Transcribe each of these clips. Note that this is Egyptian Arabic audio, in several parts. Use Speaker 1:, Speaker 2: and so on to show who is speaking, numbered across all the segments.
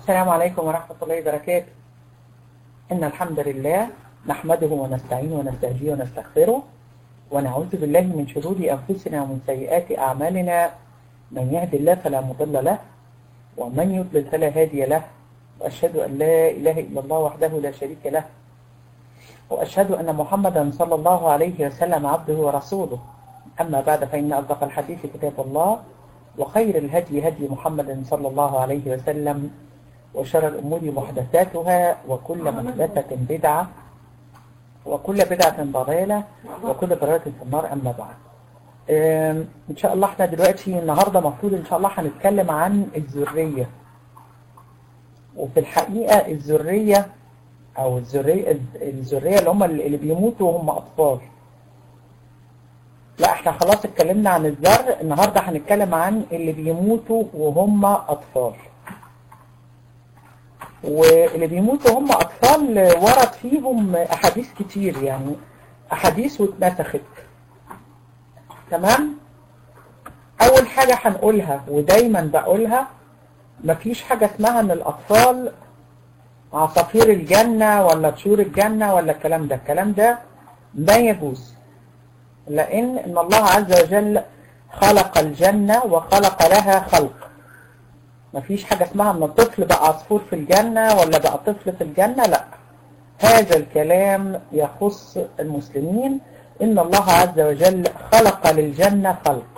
Speaker 1: السلام عليكم ورحمة الله وبركاته إن الحمد لله نحمده ونستعينه ونستهديه ونستغفره ونعوذ بالله من شرور أنفسنا ومن سيئات أعمالنا من يهد الله فلا مضل له ومن يضلل فلا هادي له وأشهد أن لا إله إلا الله وحده لا شريك له وأشهد أن محمدا صلى الله عليه وسلم عبده ورسوله أما بعد فإن أصدق الحديث كتاب الله وخير الهدي هدي محمد صلى الله عليه وسلم وشر الأمور محدثاتها وكل محدثة بدعة وكل بدعة ضلالة وكل ضلالة في النار أما بعد إن شاء الله احنا دلوقتي النهاردة مفروض إن شاء الله هنتكلم عن الذرية وفي الحقيقة الذرية أو الذرية الذرية اللي هم اللي بيموتوا وهم أطفال لا احنا خلاص اتكلمنا عن الذر النهاردة هنتكلم عن اللي بيموتوا وهم أطفال واللي بيموتوا هم أطفال ورد فيهم أحاديث كتير يعني أحاديث واتنسخت تمام أول حاجة هنقولها ودايما بقولها مفيش حاجة اسمها ان الأطفال عصافير الجنة ولا طيور الجنة ولا الكلام ده الكلام ده لا يجوز لأن إن الله عز وجل خلق الجنة وخلق لها خلق مفيش حاجة اسمها ان الطفل بقى عصفور في الجنة ولا بقى طفل في الجنة لا هذا الكلام يخص المسلمين ان الله عز وجل خلق للجنة خلق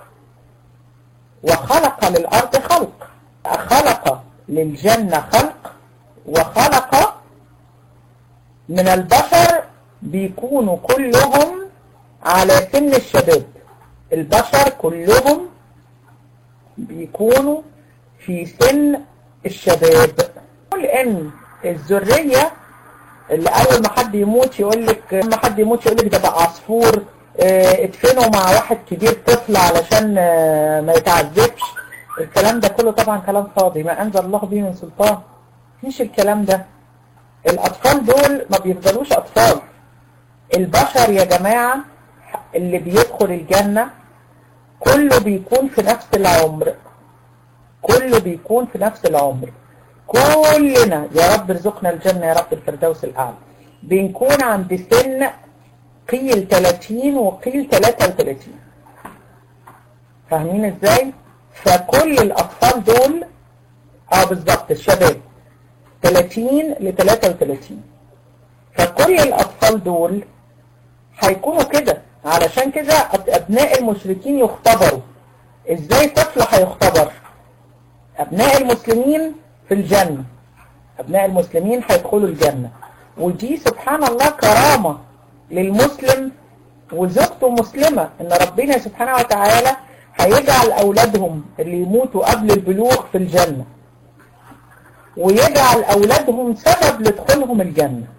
Speaker 1: وخلق للأرض خلق خلق للجنة خلق وخلق من البشر بيكونوا كلهم على سن الشباب البشر كلهم بيكونوا في سن الشباب قل ان الذرية اللي اول ما حد يموت يقول لك لما حد يموت يقول لك ده بقى عصفور اه ادفنوا مع واحد كبير طفل علشان اه ما يتعذبش الكلام ده كله طبعا كلام فاضي ما انزل الله به من سلطان مفيش الكلام ده الاطفال دول ما بيفضلوش اطفال البشر يا جماعة اللي بيدخل الجنة كله بيكون في نفس العمر كله بيكون في نفس العمر كلنا يا رب ارزقنا الجنة يا رب الفردوس الأعلى بنكون عند سن قيل 30 وقيل 33 فاهمين ازاي؟ فكل الأطفال دول اه بالظبط الشباب 30 ل 33 فكل الأطفال دول هيكونوا كده علشان كده أبناء المشركين يختبروا ازاي طفل هيختبر؟ أبناء المسلمين في الجنة أبناء المسلمين هيدخلوا الجنة ودي سبحان الله كرامة للمسلم وزوجته مسلمة إن ربنا سبحانه وتعالى هيجعل أولادهم اللي يموتوا قبل البلوغ في الجنة ويجعل أولادهم سبب لدخولهم الجنة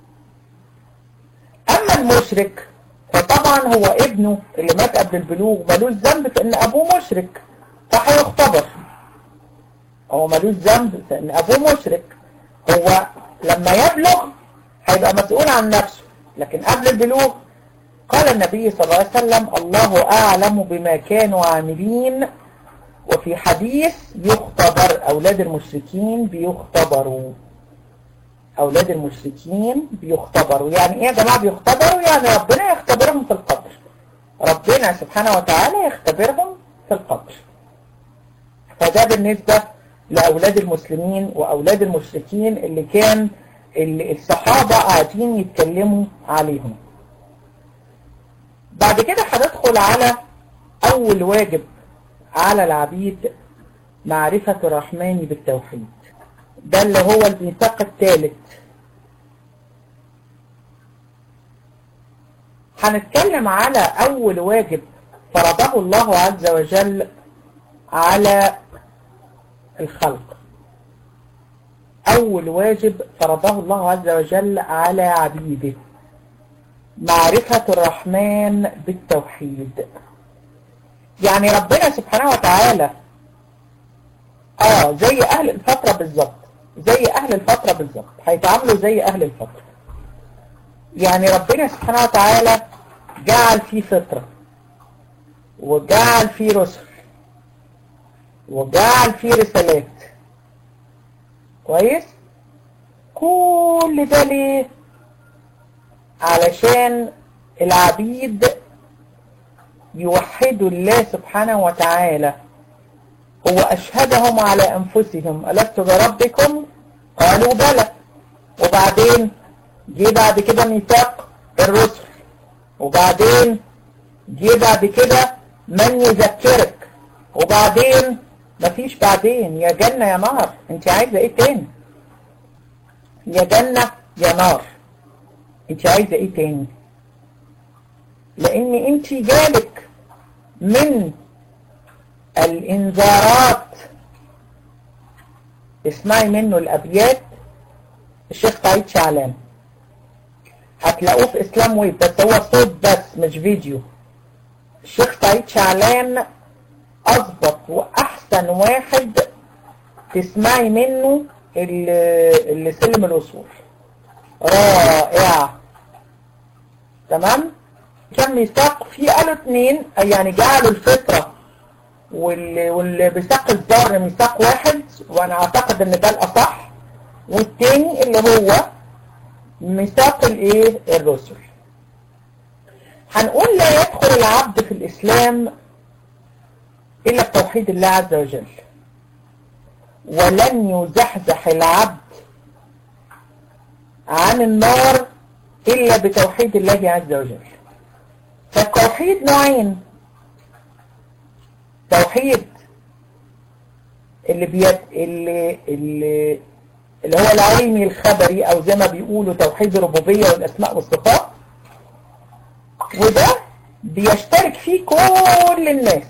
Speaker 1: أما المشرك فطبعا هو ابنه اللي مات قبل البلوغ ملوش ذنب في إن أبوه مشرك فهيختبر هو ملوش ذنب ان ابوه مشرك هو لما يبلغ هيبقى مسؤول عن نفسه لكن قبل البلوغ قال النبي صلى الله عليه وسلم الله اعلم بما كانوا عاملين وفي حديث يختبر اولاد المشركين بيختبروا اولاد المشركين بيختبروا يعني ايه يا جماعه بيختبروا يعني ربنا يختبرهم في القبر ربنا سبحانه وتعالى يختبرهم في القبر فده بالنسبه لأولاد المسلمين وأولاد المشركين اللي كان اللي الصحابة قاعدين يتكلموا عليهم بعد كده هندخل على أول واجب على العبيد معرفة الرحمن بالتوحيد ده اللي هو الميثاق الثالث هنتكلم على أول واجب فرضه الله عز وجل على الخلق أول واجب فرضه الله عز وجل على عبيده معرفة الرحمن بالتوحيد يعني ربنا سبحانه وتعالى اه زي أهل الفترة بالظبط زي أهل الفترة بالظبط هيتعاملوا زي أهل الفترة يعني ربنا سبحانه وتعالى جعل فيه فطرة وجعل فيه رسل وجعل فيه رسالات كويس كل ده ليه علشان العبيد يوحدوا الله سبحانه وتعالى هو أشهدهم على أنفسهم ألست بربكم قالوا بلى وبعدين جه بعد كده ميثاق الرسل وبعدين جه بعد كده من يذكرك وبعدين مفيش بعدين يا جنة يا نار انت عايزة ايه تاني يا جنة يا نار انت عايزة ايه تاني لان انت جالك من الانذارات اسمعي منه الابيات الشيخ سعيد شعلان هتلاقوه في اسلام ويب بس هو صوت بس مش فيديو الشيخ سعيد شعلان اضبط واحسن واحد تسمعي منه اللي سلم الوصول رائع تمام كان ميثاق في قالوا اتنين يعني جعلوا الفطرة واللي, واللي بيثاق الضر ميثاق واحد وانا اعتقد ان ده الاصح والتاني اللي هو ميثاق الايه الرسل هنقول لا يدخل العبد في الاسلام الا بتوحيد الله عز وجل ولن يزحزح العبد عن النار الا بتوحيد الله عز وجل فالتوحيد نوعين توحيد اللي بيد اللي اللي اللي هو العلمي الخبري او زي ما بيقولوا توحيد الربوبيه والاسماء والصفات وده بيشترك فيه كل الناس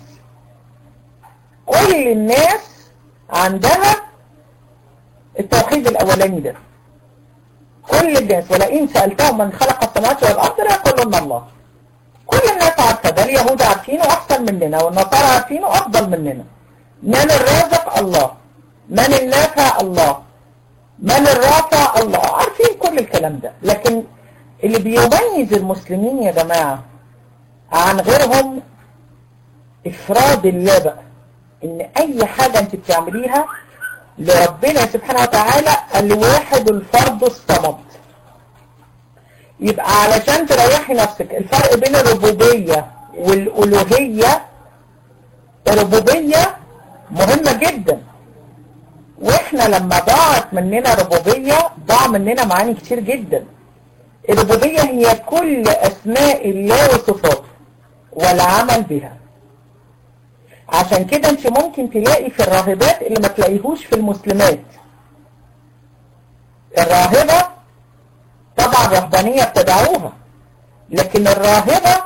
Speaker 1: كل الناس عندها التوحيد الاولاني ده كل الناس ولئن سألتهم من خلق السماوات والارض لا يقولون الله كل الناس عارفه ده اليهود عارفينه احسن مننا والنصارى عارفينه افضل مننا من الرازق الله من النافع الله من الرافع الله عارفين كل الكلام ده لكن اللي بيميز المسلمين يا جماعة عن غيرهم افراد الله بقى ان اي حاجة انت بتعمليها لربنا سبحانه وتعالى الواحد الفرد الصمد يبقى علشان تريحي نفسك الفرق بين الربوبية والألوهية الربوبية مهمة جدا واحنا لما ضاعت مننا ربوبية ضاع مننا معاني كتير جدا الربوبية هي كل أسماء الله وصفاته والعمل بها عشان كده انت ممكن تلاقي في الراهبات اللي ما تلاقيهوش في المسلمات الراهبة طبعا رهبانية بتدعوها لكن الراهبة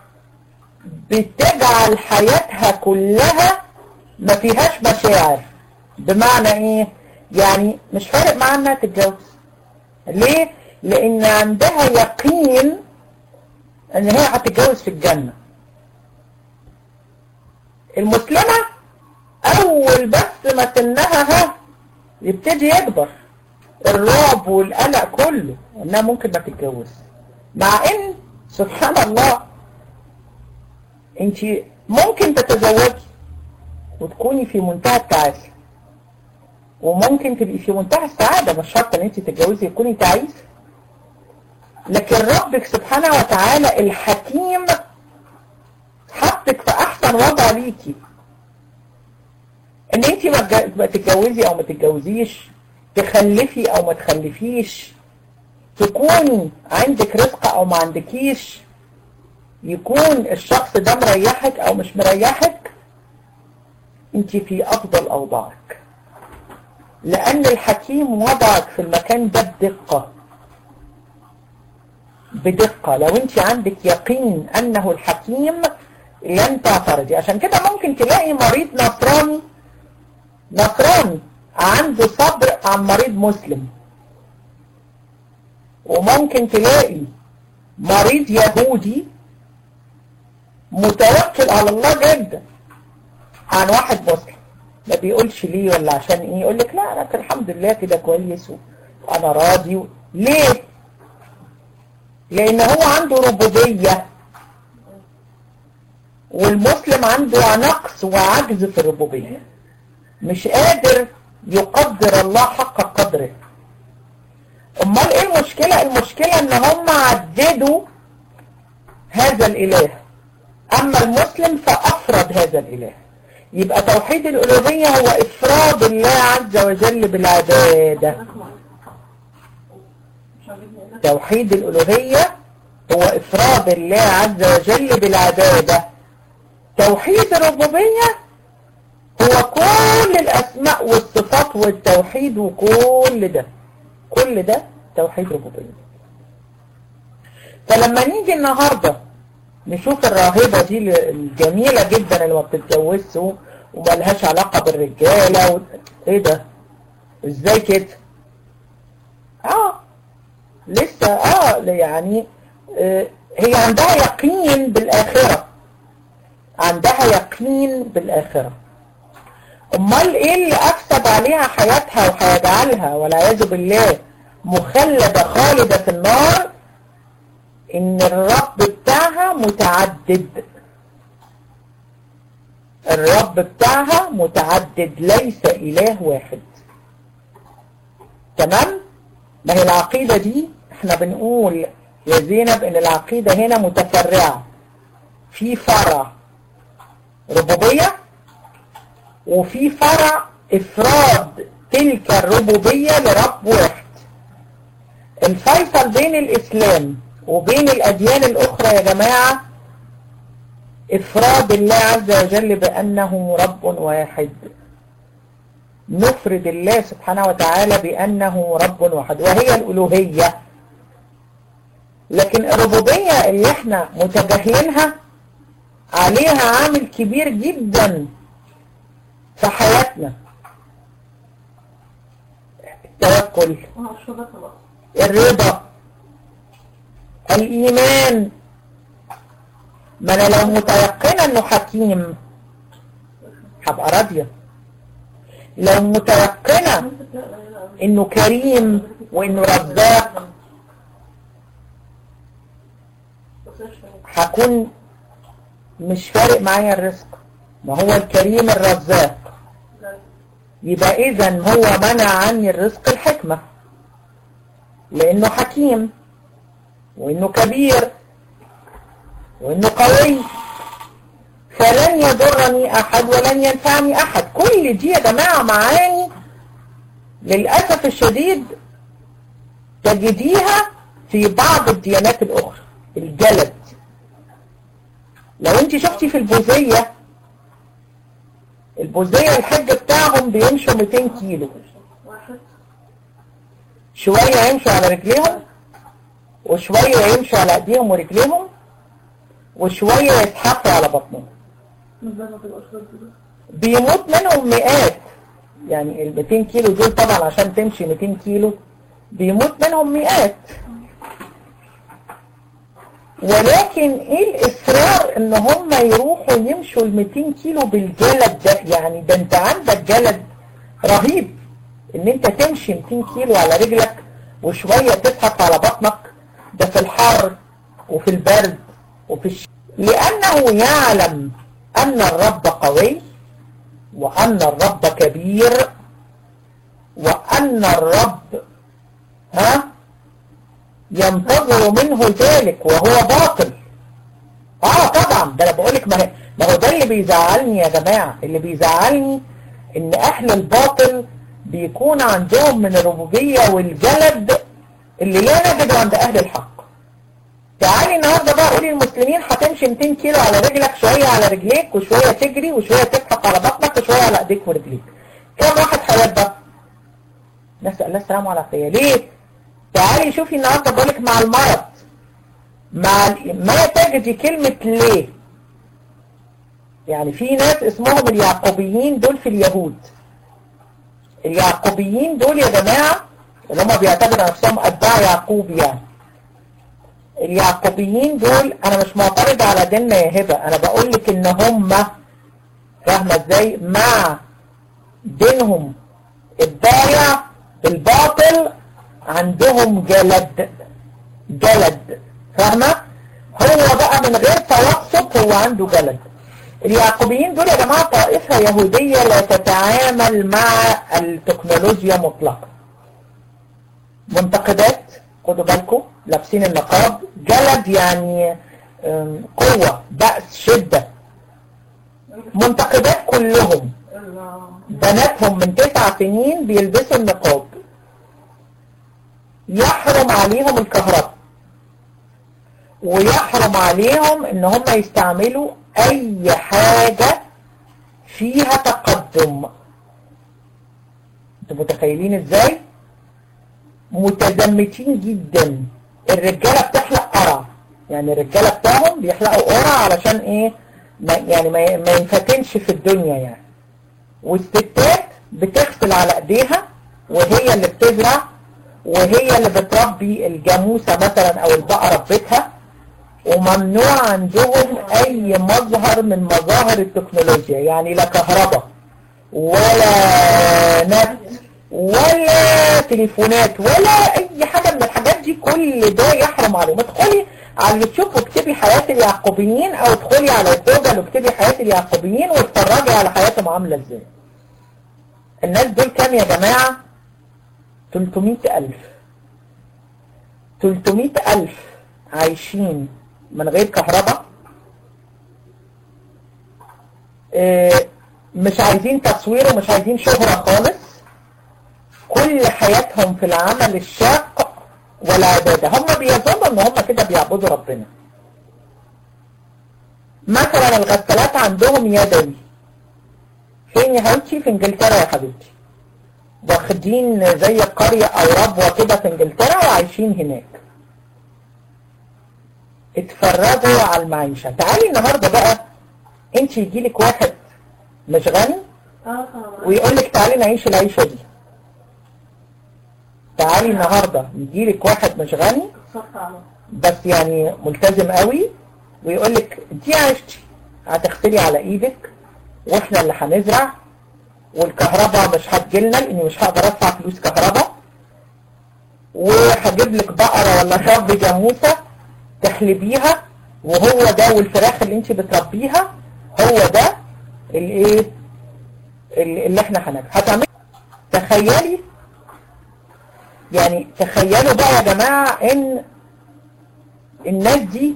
Speaker 1: بتجعل حياتها كلها ما فيهاش مشاعر بمعنى ايه يعني مش فارق معاها انها تتجوز ليه لان عندها يقين ان هي هتتجوز في الجنة المسلمة اول بس ما سنها ها يبتدي يكبر الرعب والقلق كله انها ممكن ما تتجوز مع ان سبحان الله انت ممكن تتزوجي وتكوني في منتهى التعاسة وممكن تبقي في منتهى السعادة مش شرط ان انت تتجوزي تكوني تعيسة لكن ربك سبحانه وتعالى الحكيم حطك في احسن وضع ليكي ان انت ما تتجوزي او ما تتجوزيش تخلفي او ما تخلفيش تكوني عندك رزق او ما عندكيش يكون الشخص ده مريحك او مش مريحك انت في افضل اوضاعك لان الحكيم وضعك في المكان ده بدقة بدقة لو انت عندك يقين انه الحكيم لن تعترضي عشان كده ممكن تلاقي مريض نصراني نصراني عنده صبر عن مريض مسلم وممكن تلاقي مريض يهودي متوكل على الله جدا عن واحد مسلم ما بيقولش ليه ولا عشان ايه يقول لك لا انا الحمد لله كده كويس وانا راضي و... ليه لان هو عنده ربوبية والمسلم عنده نقص وعجز في الربوبية مش قادر يقدر الله حق قدره امال ايه المشكلة المشكلة ان هم عددوا هذا الاله اما المسلم فافرد هذا الاله يبقى توحيد الالوهية هو افراد الله عز وجل بالعبادة توحيد الالوهية هو افراد الله عز وجل بالعبادة توحيد الربوبية هو كل الاسماء والصفات والتوحيد وكل ده كل ده توحيد ربوبية فلما نيجي النهاردة نشوف الراهبة دي الجميلة جدا اللي ما بتتجوزش وما لهاش علاقة بالرجالة و... ايه ده ازاي كده اه لسه اه يعني آه هي عندها يقين بالآخرة عندها يقين بالآخرة امال ايه اللي افسد عليها حياتها وهيجعلها والعياذ بالله مخلدة خالدة في النار ان الرب بتاعها متعدد الرب بتاعها متعدد ليس اله واحد تمام ما هي العقيدة دي احنا بنقول يا زينب ان العقيدة هنا متفرعة في فرع ربوبية وفي فرع افراد تلك الربوبية لرب واحد الفيصل بين الاسلام وبين الاديان الاخرى يا جماعة افراد الله عز وجل بانه رب واحد نفرد الله سبحانه وتعالى بانه رب واحد وهي الالوهية لكن الربوبية اللي احنا متجاهلينها عليها عامل كبير جدا في حياتنا التوكل الرضا الإيمان ما أنا لو متيقنة أنه حكيم هبقى راضية لو متيقنة أنه كريم وأنه رزاق هكون مش فارق معايا الرزق ما هو الكريم الرزاق يبقى اذا هو منع عني الرزق الحكمة لانه حكيم وانه كبير وانه قوي فلن يضرني احد ولن ينفعني احد كل دي يا جماعة معاني للأسف الشديد تجديها في بعض الديانات الاخرى الجلد لو انت شفتي في البوذية البوذية الحج بتاعهم بيمشوا 200 كيلو شوية يمشوا على رجليهم وشوية يمشوا على ايديهم ورجليهم وشوية يتحفوا على بطنهم بيموت منهم مئات يعني ال 200 كيلو دول طبعا عشان تمشي 200 كيلو بيموت منهم مئات ولكن ايه الاصرار ان هم يروحوا يمشوا ال 200 كيلو بالجلد ده يعني ده انت عندك جلد رهيب ان انت تمشي 200 كيلو على رجلك وشوية تضحك على بطنك ده في الحر وفي البرد وفي الش... لانه يعلم ان الرب قوي وان الرب كبير وان الرب ها ينتظر منه ذلك وهو باطل اه طبعا ده انا بقولك ما, ما هو ده اللي بيزعلني يا جماعة اللي بيزعلني ان اهل الباطل بيكون عندهم من الربوبية والجلد اللي لا نجده عند اهل الحق تعالي النهاردة بقى قولي المسلمين هتمشي 200 كيلو على رجلك شوية على رجليك وشوية تجري وشوية تضحك على بطنك وشوية على ايديك ورجليك كم واحد هيبقى نسأل الله السلامة والعافية ليه تعالي شوفي النهاردة بقولك مع المرض مع ما تجدي كلمة ليه يعني في ناس اسمهم اليعقوبيين دول في اليهود اليعقوبيين دول يا جماعة اللي هم بيعتبروا نفسهم أتباع يعقوب يعني اليعقوبيين دول أنا مش معترض على ديننا يا هبة أنا بقول لك إن هم فاهمة إزاي مع دينهم الضايع الباطل عندهم جلد جلد فاهمة هو بقى من غير توسط هو عنده جلد اليعقوبيين دول يا جماعة طائفة يهودية لا تتعامل مع التكنولوجيا مطلقا منتقدات خدوا بالكم لابسين النقاب جلد يعني قوة بأس شدة منتقدات كلهم بناتهم من تسع سنين بيلبسوا النقاب يحرم عليهم الكهرباء ويحرم عليهم ان هم يستعملوا اي حاجة فيها تقدم انتوا متخيلين ازاي متزمتين جدا الرجالة بتحلق قرع يعني الرجالة بتاعهم بيحلقوا قرع علشان ايه ما يعني ما, ما ينفتنش في الدنيا يعني والستات بتغسل على ايديها وهي اللي بتزرع وهي اللي بتربي الجاموسة مثلا او البقرة في بيتها وممنوع عندهم اي مظهر من مظاهر التكنولوجيا يعني لا كهرباء ولا نت ولا تليفونات ولا اي حاجة من الحاجات دي كل ده يحرم عليهم ادخلي على اليوتيوب واكتبي حياة اليعقوبيين او ادخلي على جوجل واكتبي حياة اليعقوبيين واتفرجي على حياتهم عاملة ازاي الناس دول كام يا جماعة 300 ألف 300 ألف عايشين من غير كهرباء اه مش عايزين تصوير ومش عايزين شهرة خالص كل حياتهم في العمل الشاق والعبادة هم بيظنوا ان هم كده بيعبدوا ربنا مثلا الغسالات عندهم يدوي فين يا حبيبتي في انجلترا يا حبيبتي واخدين زي قرية او ربوة كده في انجلترا وعايشين هناك اتفرجوا على المعيشة تعالي النهاردة بقى انت يجيلك واحد مش غني ويقول لك تعالي نعيش العيشة دي تعالي النهاردة يجيلك واحد مش غني بس يعني ملتزم قوي ويقول لك دي عيشتي هتغسلي على ايدك واحنا اللي هنزرع والكهرباء مش هتجيلنا لاني مش هقدر ادفع فلوس كهرباء وهجيب لك بقرة ولا رب جاموسة تحلبيها وهو ده والفراخ اللي انت بتربيها هو ده الايه اللي احنا هنعمل هتعملي تخيلي يعني تخيلوا بقى يا جماعة ان الناس دي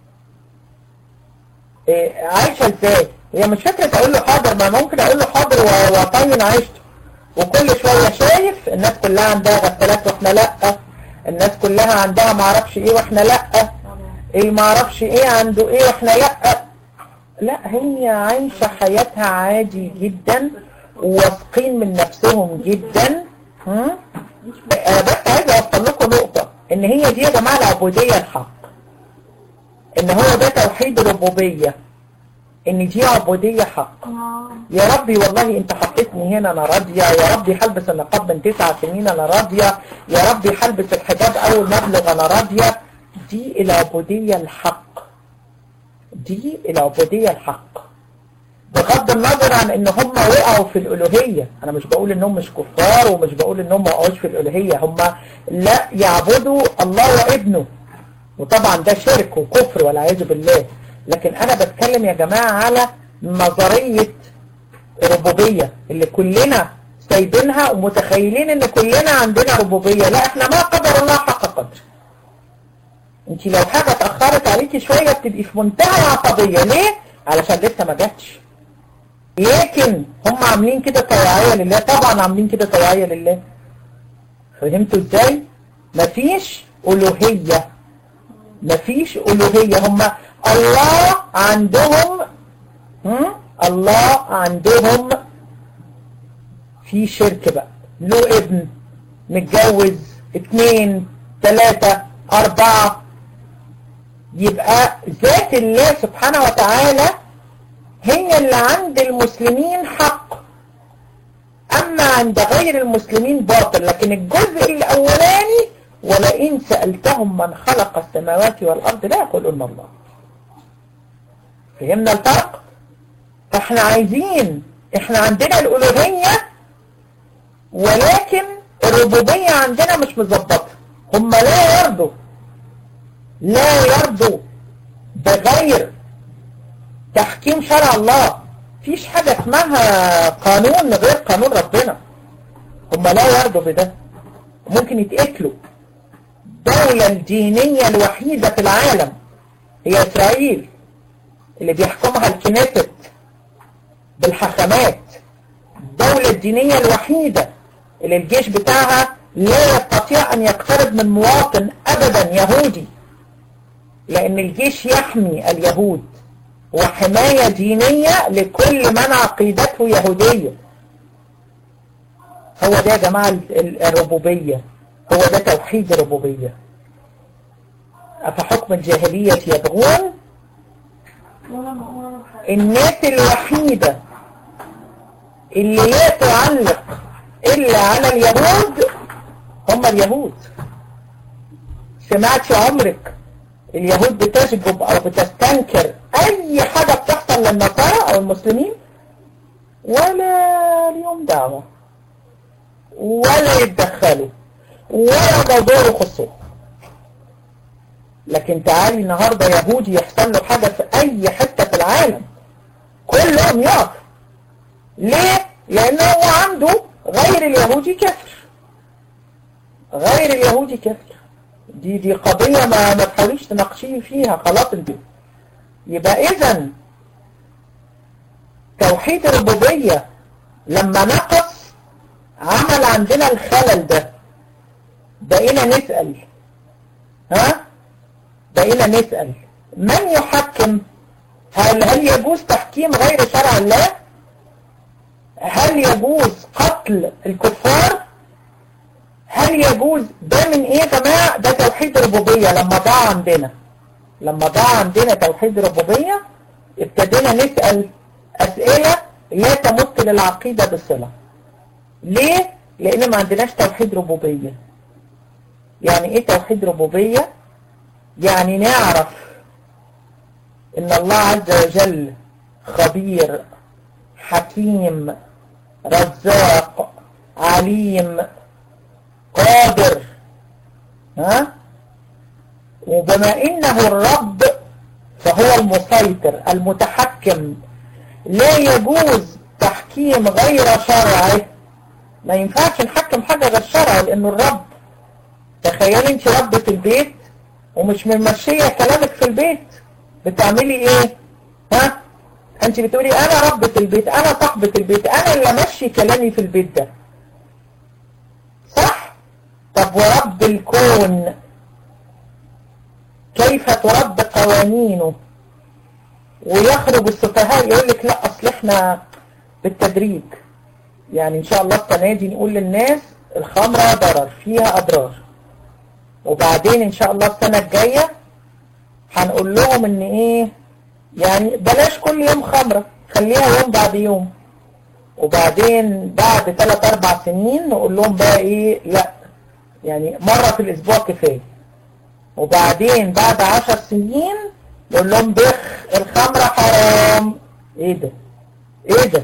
Speaker 1: اه عايشة ازاي هي مش فكرة اقول له حاضر ما ممكن اقول له حاضر واطين عيشته وكل شوية شايف الناس كلها عندها غسالات واحنا لا الناس كلها عندها معرفش ايه واحنا لا ايه معرفش ايه عنده ايه واحنا لا لا هي عايشة حياتها عادي جدا وواثقين من نفسهم جدا ها انا بس عايز اوصل لكم نقطة ان هي دي يا جماعة العبودية الحق ان هو ده توحيد الربوبية ان دي عبودية حق يا ربي والله انت حطيتني هنا انا راضية يا ربي هلبس النقاب من تسع سنين انا راضية يا ربي هلبس الحجاب اول مبلغ انا راضية دي العبودية الحق دي العبودية الحق بغض النظر عن ان هم وقعوا في الالوهية انا مش بقول انهم مش كفار ومش بقول انهم ما وقعوش في الالوهية هم لا يعبدوا الله وابنه وطبعا ده شرك وكفر والعياذ بالله لكن انا بتكلم يا جماعة على نظرية الربوبية اللي كلنا سايبينها ومتخيلين ان كلنا عندنا ربوبية لا احنا ما قدر الله حق قدر انت لو حاجة اتأخرت عليكي شوية بتبقي في منتهى العصبية ليه؟ علشان لسه ما جاتش لكن هم عاملين كده توعية لله طبعا عاملين كده توعية لله فهمتوا ازاي؟ مفيش ألوهية مفيش ألوهية هم الله عندهم هم؟ الله عندهم في شرك بقى له ابن متجوز اتنين تلاتة اربعة يبقى ذات الله سبحانه وتعالى هي اللي عند المسلمين حق اما عند غير المسلمين باطل لكن الجزء الاولاني ولئن سألتهم من خلق السماوات والارض لا يقولون الله فهمنا الفرق فاحنا عايزين احنا عندنا الالوهية ولكن الربوبية عندنا مش مظبطة هم لا يرضوا لا يرضوا بغير تحكيم شرع الله فيش حاجة اسمها قانون غير قانون ربنا هم لا يرضوا بده ممكن يتقتلوا الدولة الدينية الوحيدة في العالم هي إسرائيل اللي بيحكمها الكنيست بالحكمات الدولة الدينية الوحيدة اللي الجيش بتاعها لا يستطيع أن يقترب من مواطن أبدا يهودي لأن الجيش يحمي اليهود وحماية دينية لكل من عقيدته يهودية هو ده يا جماعة الربوبية هو ده توحيد الربوبية أفحكم الجاهلية يبغون الناس الوحيدة اللي لا تعلق إلا على اليهود هم اليهود سمعتش عمرك اليهود بتشجب أو بتستنكر أي حاجة بتحصل للنصارى أو المسلمين ولا اليوم دعوة ولا يتدخلوا ولا موضوع يخصوه لكن تعالي النهاردة يهودي يحصل له حاجة في أي حتة في العالم كلهم يقف ليه؟ لأنه هو عنده غير اليهودي كفر غير اليهودي كفر دي دي قضية ما ما تحاوليش تناقشيه فيها خلاص انت يبقى إذا توحيد الربوبية لما نقص عمل عندنا الخلل ده بقينا نسأل ها بقينا نسأل من يحكم هل هل يجوز تحكيم غير شرع الله هل يجوز قتل الكفار هل يجوز ده من ايه يا جماعه ده توحيد الربوبيه لما ضاع عندنا لما ضاع عندنا توحيد الربوبيه ابتدينا نسأل اسئله لا تمت للعقيده بصله ليه لان ما عندناش توحيد ربوبيه يعني ايه توحيد ربوبيه يعني نعرف ان الله عز وجل خبير حكيم رزاق عليم قادر ها وبما انه الرب فهو المسيطر المتحكم لا يجوز تحكيم غير شرعه ما ينفعش نحكم حاجة غير شرعه لانه الرب تخيلي انت ربة البيت ومش ممشية كلامك في البيت بتعملي ايه ها انت بتقولي انا ربة البيت انا صاحبة البيت انا اللي امشي كلامي في البيت ده صح طب ورب الكون كيف ترد قوانينه ويخرج السفهاء يقول لك لا اصل احنا بالتدريج يعني ان شاء الله السنه دي نقول للناس الخمره ضرر فيها اضرار وبعدين ان شاء الله السنه الجايه هنقول لهم ان ايه يعني بلاش كل يوم خمره خليها يوم بعد يوم وبعدين بعد 3 4 سنين نقول لهم بقى ايه لا يعني مرة في الاسبوع كفاية وبعدين بعد 10 سنين نقول لهم بخ الخمرة حرام ايه ده ايه ده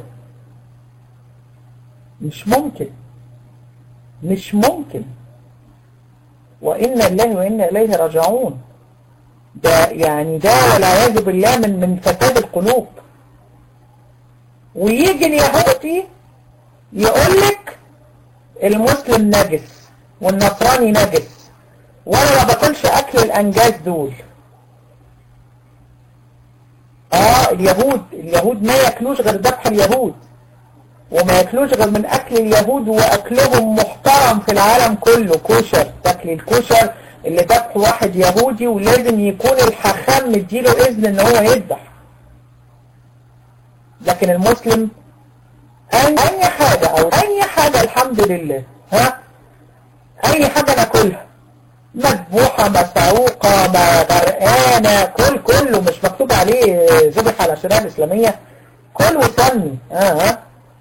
Speaker 1: مش ممكن مش ممكن وإنا الله وإنا إليه راجعون ده يعني ده والعياذ بالله من من فساد القلوب ويجي اليهودي يقول لك المسلم نجس والنصراني نجس وانا ما باكلش اكل الانجاز دول اه اليهود اليهود ما ياكلوش غير ذبح اليهود وما ياكلوش غير من اكل اليهود واكلهم محترم في العالم كله كشر تاكل الكشر اللي ذبح واحد يهودي ولازم يكون الحاخام مديله اذن ان هو يذبح لكن المسلم اي حاجة او اي حاجة الحمد لله ها اي حاجة ناكلها مذبوحة مسعوقة غرقانة كل كله مش مكتوب عليه ذبح على الشريعة الاسلامية كل وسمي ها ها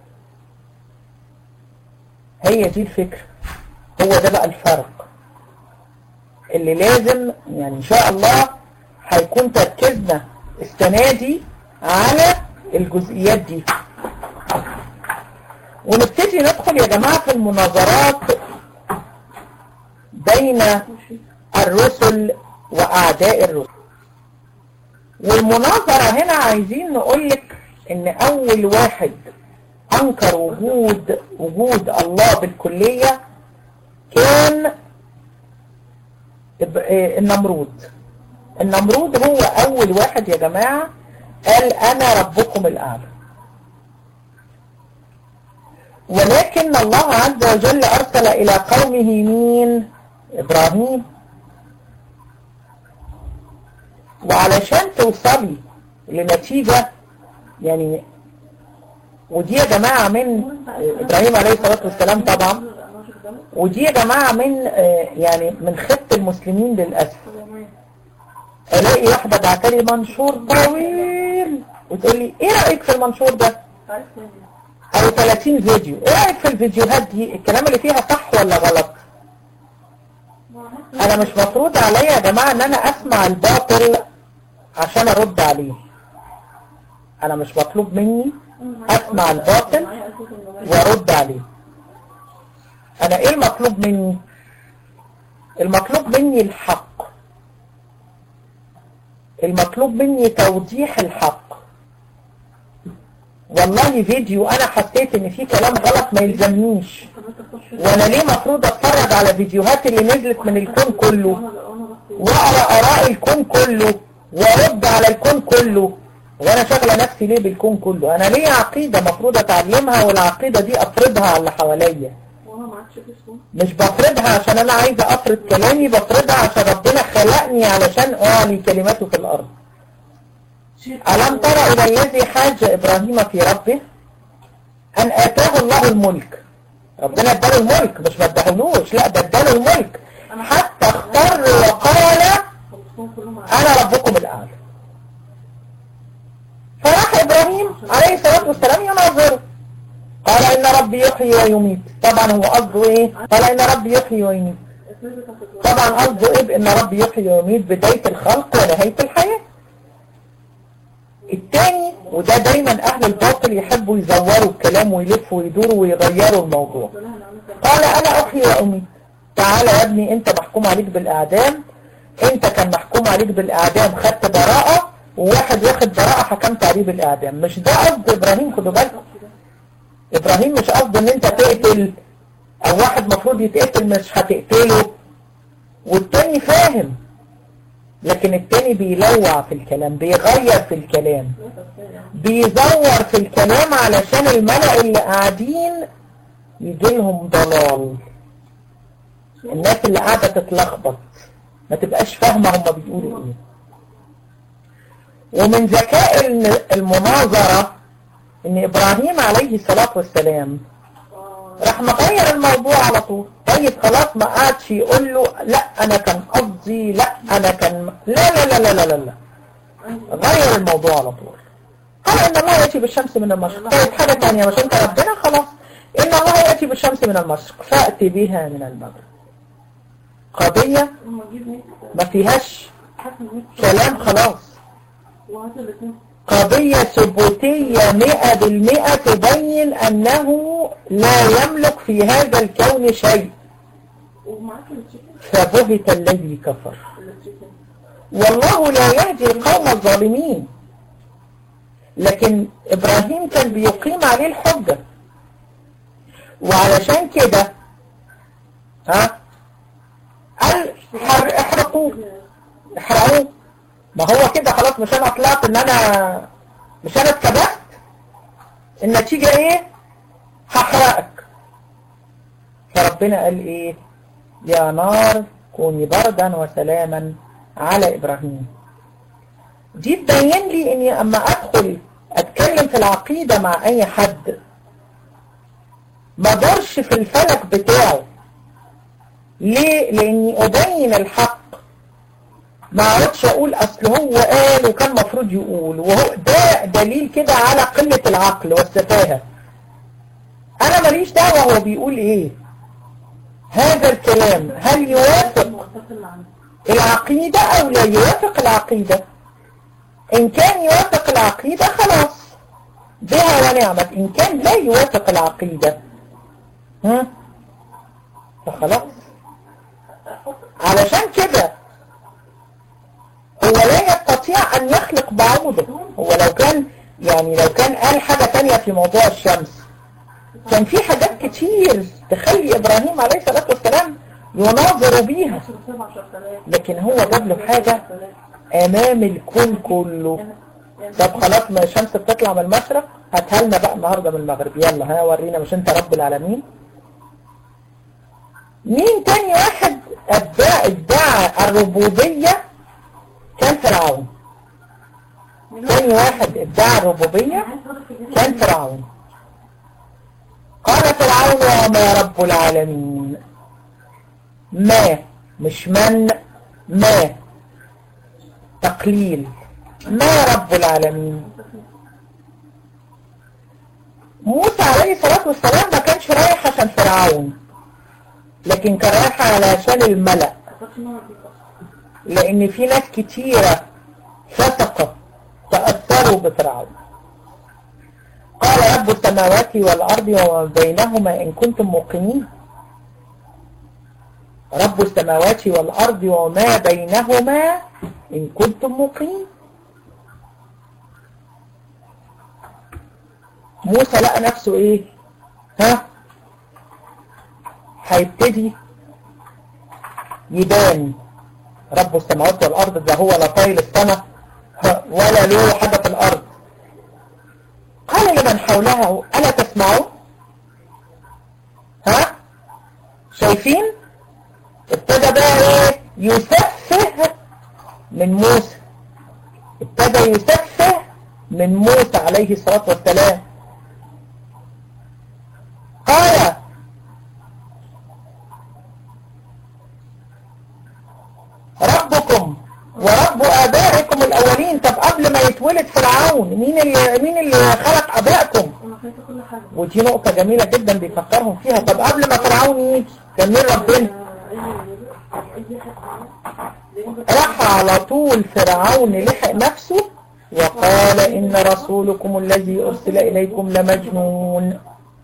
Speaker 1: هي دي الفكرة هو ده بقى الفرق اللي لازم يعني ان شاء الله هيكون تركيزنا السنة دي على الجزئيات دي ونبتدي ندخل يا جماعة في المناظرات بين الرسل وأعداء الرسل والمناظرة هنا عايزين نقولك ان اول واحد انكر وجود وجود الله بالكلية كان النمرود النمرود هو اول واحد يا جماعة قال انا ربكم الاعلى ولكن الله عز وجل ارسل الى قومه مين ابراهيم وعلشان توصلي لنتيجة يعني ودي يا جماعة من ابراهيم عليه الصلاة والسلام طبعا ودي يا جماعة من يعني من خط المسلمين للأسف الاقي واحدة بعتلي منشور طويل وتقول لي ايه رأيك في المنشور ده او 30 فيديو ايه رأيك في الفيديوهات دي الكلام اللي فيها صح ولا غلط انا مش مفروض عليا يا جماعة ان انا اسمع الباطل عشان ارد عليه انا مش مطلوب مني اسمع الباطل وارد عليه انا ايه المطلوب مني المطلوب مني الحق المطلوب مني توضيح الحق والله فيديو انا حسيت ان فيه كلام غلط ما يلزمنيش وانا ليه مفروض اتفرج على فيديوهات اللي نزلت من الكون كله واقرا اراء الكون كله وارد على الكون كله وانا شغله نفسي ليه بالكون كله انا ليه عقيده مفروض اتعلمها والعقيده دي افرضها على اللي حواليا مش بفرضها عشان انا عايزه افرض كلامي بفرضها عشان ربنا خلقني علشان اعلي كلماته في الارض ألم ترى إلى الذي حاج إبراهيم في ربه أن آتاه الله الملك ربنا اداله الملك مش ما اداهولوش لا ده اداله الملك حتى اختار وقال أنا ربكم الأعلى فراح إبراهيم عليه الصلاة والسلام يناظره قال إن ربي يحيي ويميت طبعا هو قصده إيه قال إن ربي يحيي ويميت طبعا قصده إيه بإن ربي يحيي ويميت بداية الخلق ونهاية الحياة التاني وده دايما اهل الباطل يحبوا يزوروا الكلام ويلفوا ويدوروا ويغيروا الموضوع قال انا احيي واميت تعالى يا ابني انت محكوم عليك بالاعدام انت كان محكوم عليك بالاعدام خدت براءة وواحد واخد براءة حكمت عليه بالاعدام مش ده قصد ابراهيم خدوا بالكم ابراهيم مش قصده ان انت تقتل او واحد مفروض يتقتل مش هتقتله والتاني فاهم لكن التاني بيلوع في الكلام بيغير في الكلام بيزور في الكلام علشان الملأ اللي قاعدين يجيلهم ضلال الناس اللي قاعدة تتلخبط ما تبقاش فاهمة هم بيقولوا ايه ومن ذكاء المناظرة ان ابراهيم عليه الصلاة والسلام راح مغير الموضوع على طول طيب خلاص ما قعدش يقول له لا انا كان قصدي لا انا كان لا لا لا لا لا لا, لا. غير الموضوع على طول قال ان الله يأتي بالشمس من المشرق طيب حاجة تانية مش انت ربنا خلاص ان الله يأتي بالشمس من المشرق فأتي بها من المغرب قضية ما فيهاش كلام خلاص قضية ثبوتية مئة بالمئة تبين أنه لا يملك في هذا الكون شيء فبهت الذي كفر والله لا يهدي القوم الظالمين لكن إبراهيم كان بيقيم عليه الحجة وعلشان كده ها قال احرقوه احرقوه ما هو كده خلاص مش انا طلعت ان انا مش انا اتكبست النتيجة ايه هحرقك فربنا قال ايه يا نار كوني بردا وسلاما على ابراهيم دي تبين لي اني اما ادخل اتكلم في العقيدة مع اي حد ما دورش في الفلك بتاعه ليه لاني ابين الحق ما اعرفش اقول اصل هو قال وكان مفروض يقول وهو ده دليل كده على قلة العقل والسفاهة انا ماليش دعوة هو بيقول ايه هذا الكلام هل يوافق العقيدة او لا يوافق العقيدة ان كان يوافق العقيدة خلاص بها ونعمت ان كان لا يوافق العقيدة ها فخلاص علشان كده هو لا يستطيع أن يخلق بعوضة هو لو كان يعني لو كان قال حاجة تانية في موضوع الشمس كان في حاجات كتير تخلي إبراهيم عليه الصلاة والسلام يناظر بيها لكن هو جاب له حاجة أمام الكون كله طب خلاص ما الشمس بتطلع من المشرق هاتها لنا بقى النهارده من المغرب يلا ها ورينا مش انت رب العالمين مين تاني واحد ادعى ادعى الربوبية كان فرعون تاني واحد ادعى الربوبية كان فرعون قال فرعون وما رب العالمين ما مش من ما تقليل ما رب العالمين موسى عليه الصلاة والسلام ما كانش رايح عشان فرعون لكن كان رايح علشان الملأ لأن في ناس كتيرة فسقة تأثروا بفرعون قال رب السماوات والأرض وما بينهما إن كنتم موقنين رب السماوات والأرض وما بينهما إن كنتم موقنين موسى لقى نفسه ايه ها هيبتدي يبان رب السماوات والارض ده هو لا طايل السماء ولا له حاجه في الارض قال لمن حولها الا تسمعون ها شايفين ابتدى بقى ايه يسفه من موسى ابتدى يسفه من موسى عليه الصلاه والسلام قال ربكم ورب آبائكم الأولين طب قبل ما يتولد فرعون مين اللي مين اللي خلق آبائكم ودي نقطة جميلة جدا بيفكرهم فيها طب قبل ما فرعون يجي كان مين ربنا راح على طول فرعون لحق نفسه وقال إن رسولكم الذي أرسل إليكم لمجنون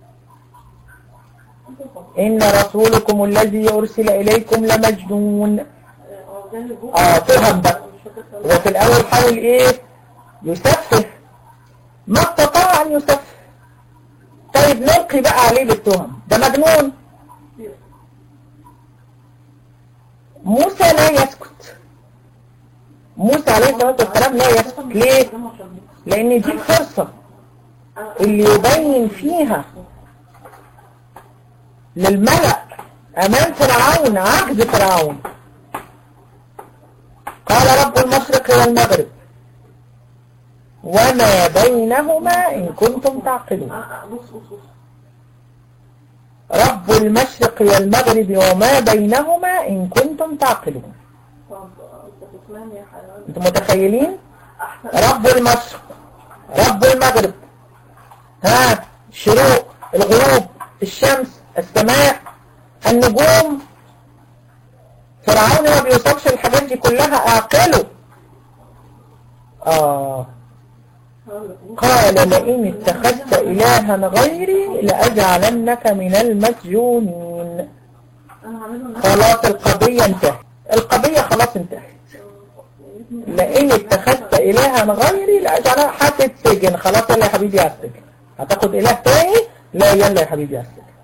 Speaker 1: إن رسولكم الذي أرسل إليكم لمجنون آه فهم بقى وفي الأول حاول إيه يسفه ما استطاع أن يسفه طيب نلقي بقى عليه بالتهم ده مجنون موسى لا يسكت موسى عليه الصلاة والسلام لا يسكت ليه؟ لأن دي الفرصة اللي يبين فيها للملأ أمام فرعون عجز فرعون قال رب المشرق والمغرب وما بينهما إن كنتم تعقلون رب المشرق والمغرب وما بينهما إن كنتم تعقلون انتم متخيلين رب المشرق رب المغرب ها الشروق الغروب الشمس السماء النجوم فرعون ما بيوصفش الحاجات دي كلها اعقله آه قال لئن اتخذت إلها غيري لأجعلنك من المسجونين خلاص القضية انتهت القضية خلاص انتهت لئن اتخذت إلها غيري لأجعلها هتتسجن خلاص يلا يا حبيبي على السجن هتاخد إله تاني لا يلا يا حبيبي على السجن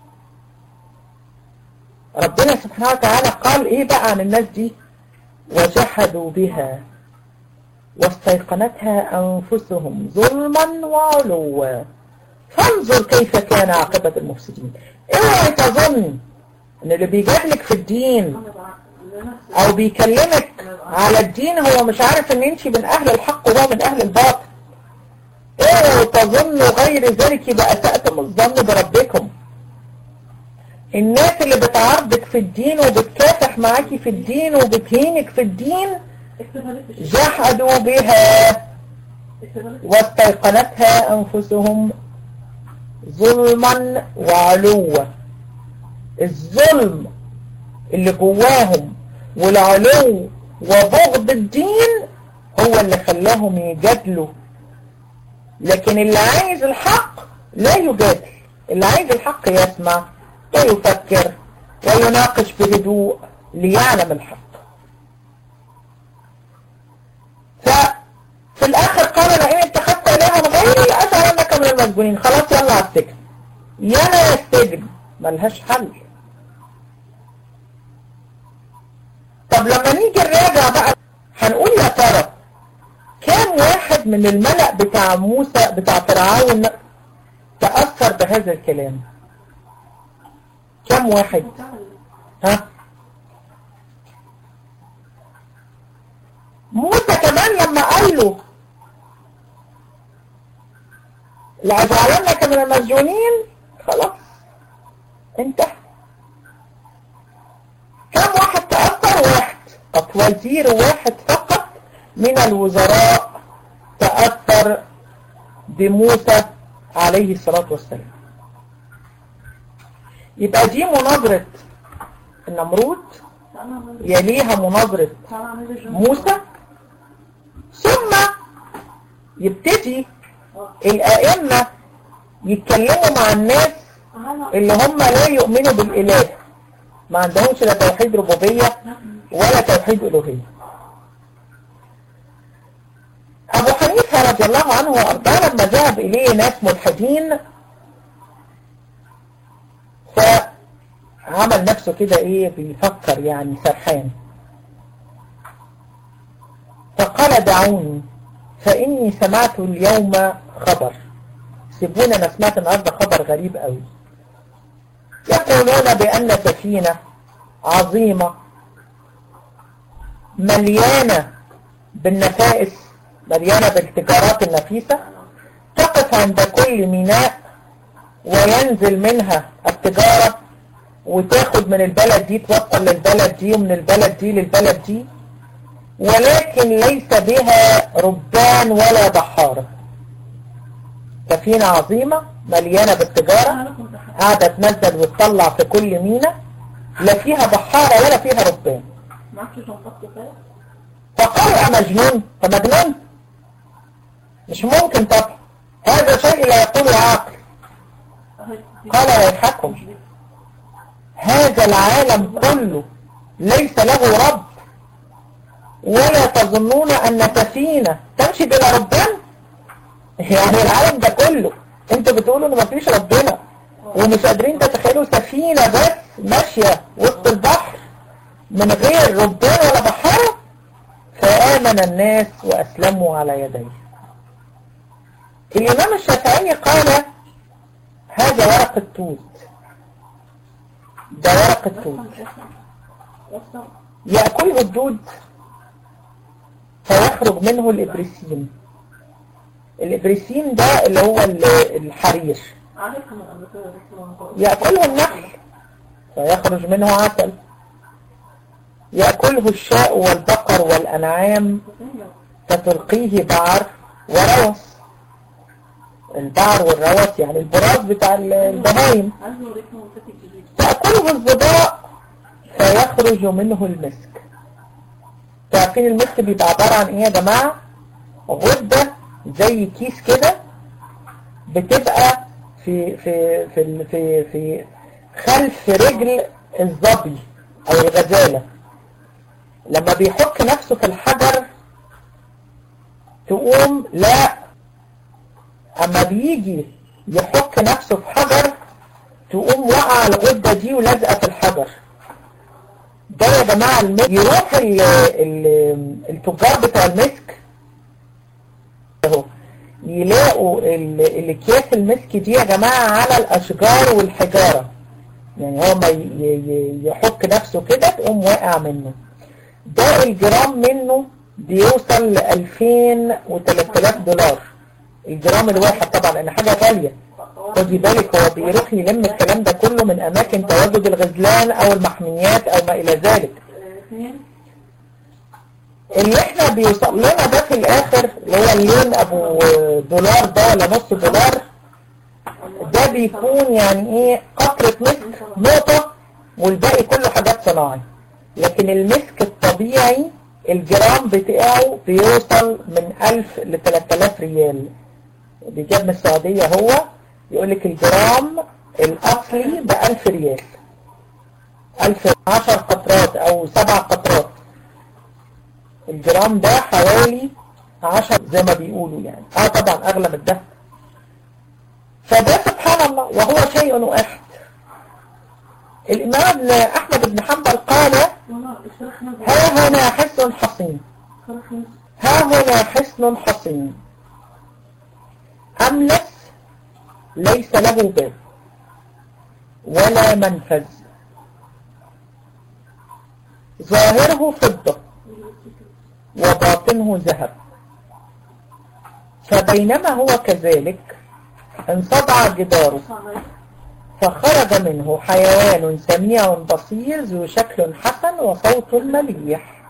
Speaker 1: ربنا سبحانه وتعالى قال ايه بقى عن الناس دي وجحدوا بها واستيقنتها أنفسهم ظلما وعلوا فانظر كيف كان عاقبة المفسدين اوعي تظن ان اللي بيجادلك في الدين او بيكلمك على الدين هو مش عارف ان انت من اهل الحق وهو من اهل الباطل اوعوا تظنوا غير ذلك يبقى اسأتم الظن بربكم الناس اللي بتعارضك في الدين وبتكافح معاكي في الدين وبتهينك في الدين جحدوا بها واستيقنتها أنفسهم ظلما وعلوا الظلم اللي جواهم والعلو وبغض الدين هو اللي خلاهم يجادلوا لكن اللي عايز الحق لا يجادل اللي عايز الحق يسمع ويفكر ويناقش بهدوء ليعلم الحق في الاخر قال لئن اتخذت الها غيري لاجعلنك من المسجونين خلاص يلا على السجن يلا يا السجن ملهاش حل طب لما نيجي نراجع بقى هنقول يا ترى كام واحد من الملأ بتاع موسى بتاع فرعون تأثر بهذا الكلام كم واحد ها موسى كمان لما قال له لأجعلنك من المسجونين خلاص انتهى كم واحد تأثر واحد طب وزير واحد فقط من الوزراء تأثر بموسى عليه الصلاة والسلام يبقى دي مناظرة النمرود يليها مناظرة موسى ثم يبتدي الأئمة يتكلموا مع الناس اللي هم لا يؤمنوا بالإله ما عندهمش لا توحيد ربوبية ولا توحيد ألوهية أبو حنيفة رضي الله عنه وأرضاه لما ذهب إليه ناس ملحدين فعمل نفسه كده إيه بيفكر يعني سرحان فقال دعوني فإني سمعت اليوم خبر سيبونا أنا سمعت النهاردة خبر غريب قوي يقولون بأن سفينة عظيمة مليانة بالنفائس مليانة بالتجارات النفيسة تقف عند كل ميناء وينزل منها التجارة وتاخد من البلد دي توصل للبلد دي ومن البلد دي للبلد دي ولكن ليس بها ربان ولا بحارة سفينة عظيمة مليانة بالتجارة قاعدة تنزل وتطلع في كل مينا لا فيها بحارة ولا فيها ربان فقال يا مجنون فمجنون مش ممكن طبعا هذا شيء لا يقوله عاقل قال ويحكم هذا العالم كله ليس له رب ولا تظنون أن سفينة تمشي بلا ربنا يعني العالم ده كله انتوا بتقولوا ان مفيش ربنا ومش قادرين تتخيلوا سفينة بس ماشية وسط البحر من غير ربنا ولا بحارة فآمن الناس وأسلموا على يديه الإمام الشافعي قال هذا ورق التوت ده ورق التوت يأكله الدود فيخرج منه الإبريسين الإبريسين ده اللي هو الحرير يأكله النحل فيخرج منه عسل يأكله الشاء والبقر والأنعام فتلقيه بعر وروث البعر والروث يعني البراز بتاع البهايم تأكله الظباء فيخرج منه المسك تعرفين المسك بيبقى عبارة عن ايه يا جماعة غدة زي كيس كده بتبقى في في في في, في خلف رجل الظبي او الغزالة لما بيحك نفسه في الحجر تقوم لا اما بيجي يحك نفسه في حجر تقوم وقع الغدة دي ولازقة في الحجر ده يا جماعة المسك يروح ال ال التجار بتاع المسك اهو يلاقوا الاكياس المسك دي يا جماعة على الاشجار والحجارة يعني هو ما يحك نفسه كده تقوم واقع منه ده الجرام منه بيوصل ل 2000 و 3000 دولار الجرام الواحد طبعا لان حاجة غالية خدي بالك هو بيروح يلم الكلام ده كله من اماكن تواجد الغزلان او المحميات او ما الى ذلك اللي احنا بيوصل لنا ده في الاخر اللي هو اللون ابو دولار ده ولا نص دولار ده بيكون يعني ايه قطرة مسك نقطة والباقي كله حاجات صناعي لكن المسك الطبيعي الجرام بتاعه بيوصل من 1000 ل 3000 ريال بيجاب من السعودية هو يقول لك الجرام الأصلي ب 1000 ريال 1000 10 قطرات أو 7 قطرات الجرام ده حوالي عشر زي ما بيقولوا يعني اه طبعا اغلى من الذهب فده سبحان الله وهو شيء واحد الامام احمد بن حنبل قال ها هنا حصن حصين ها هنا حصن حصين أملس ليس له باب ولا منفذ ظاهره فضة وباطنه ذهب فبينما هو كذلك انصدع جداره فخرج منه حيوان سميع بصير ذو شكل حسن وصوت مليح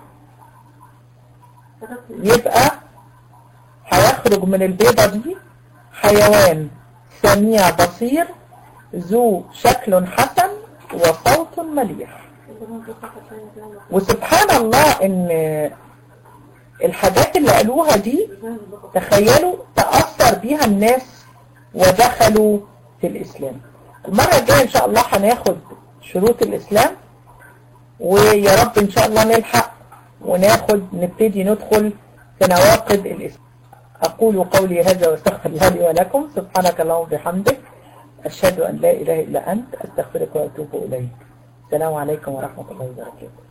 Speaker 1: يبقى هيخرج من البيضة دي حيوان سميع بصير ذو شكل حسن وصوت مليح وسبحان الله ان الحاجات اللي قالوها دي تخيلوا تأثر بيها الناس ودخلوا في الإسلام المرة الجاية إن شاء الله هناخد شروط الإسلام ويا رب إن شاء الله نلحق وناخد نبتدي ندخل في نواقض الإسلام أقول قولي هذا واستغفر الله لي ولكم سبحانك اللهم وبحمدك أشهد أن لا إله إلا أنت أستغفرك وأتوب إليك السلام عليكم ورحمة الله وبركاته